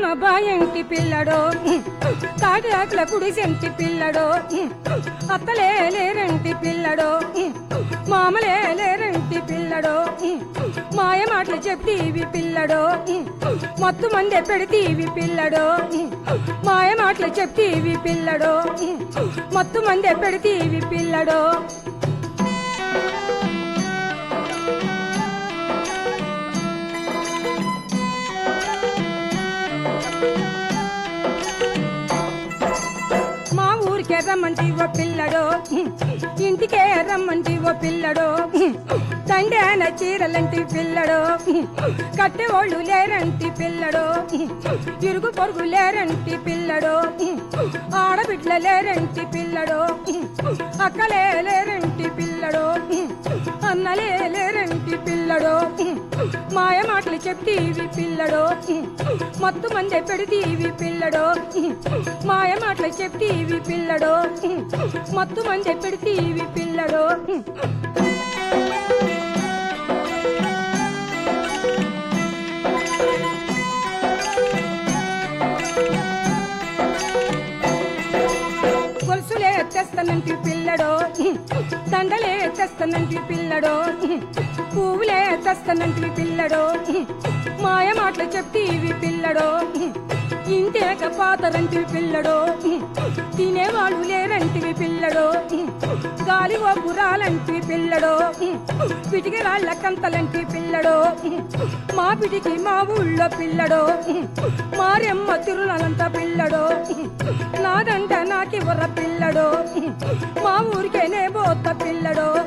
బాయంటి పిల్లడో తాటి ఆకుల కుడిసెంటి పిల్లడో అత్తలే లేరంటి పిల్లడో మామలే లేరంటి పిల్లడో మాయ మాటలు చెప్తీవి పిల్లడో మత్తు మందే పెడితీవి పిల్లడో మాయ మాటలు చెప్తీవి పిల్లడో మత్తు మందే పెడితీవి పిల్లడో మా ఊరికే రమ్మంటి ఓ పిల్లడో ఇంటికే రమ్మంటి ఓ పిల్లడో తండేన చీరలంటి పిల్లడో కట్టెవాళ్ళు లేరంటి పిల్లడో ఇరుగు పొరుగు లేరంటి పిల్లడో ఆడబిడ్ల లేరంటి పిల్లడో అక్కలే లేరంటి పిల్లడో అన్నలే లేరంటి పిల్లడో మాయ మాటలు చెప్తీవి పిల్లడో మత్తు మందే పెడితీవి పిల్లడో మాయ మాటలు చెప్తీవి పిల్లడో మత్తు మందే పెడితీవి పిల్లడో గొలుసులే తెస్తానంటి పిల్లడో దండలే తెస్తానంటి పిల్లడో పువ్వులే తెస్తానంటి పిల్లడో మాయ మాటలు చెప్తీవి పిల్లడో ఇంటేక పాతరంటివి పిల్లడో తినేవాళ్ళు లేరంటివి పిల్లడో గాలి ఓ గురాలంటివి పిల్లడో పిటికి రాళ్ళ కంతలంటి పిల్లడో మా పిటికి మా ఊళ్ళో పిల్లడో మారెమ్మ తిరునాలంట పిల్లడో నాదంట నాకి వర పిల్లడో మా ఊరికేనే పోత పిల్లడో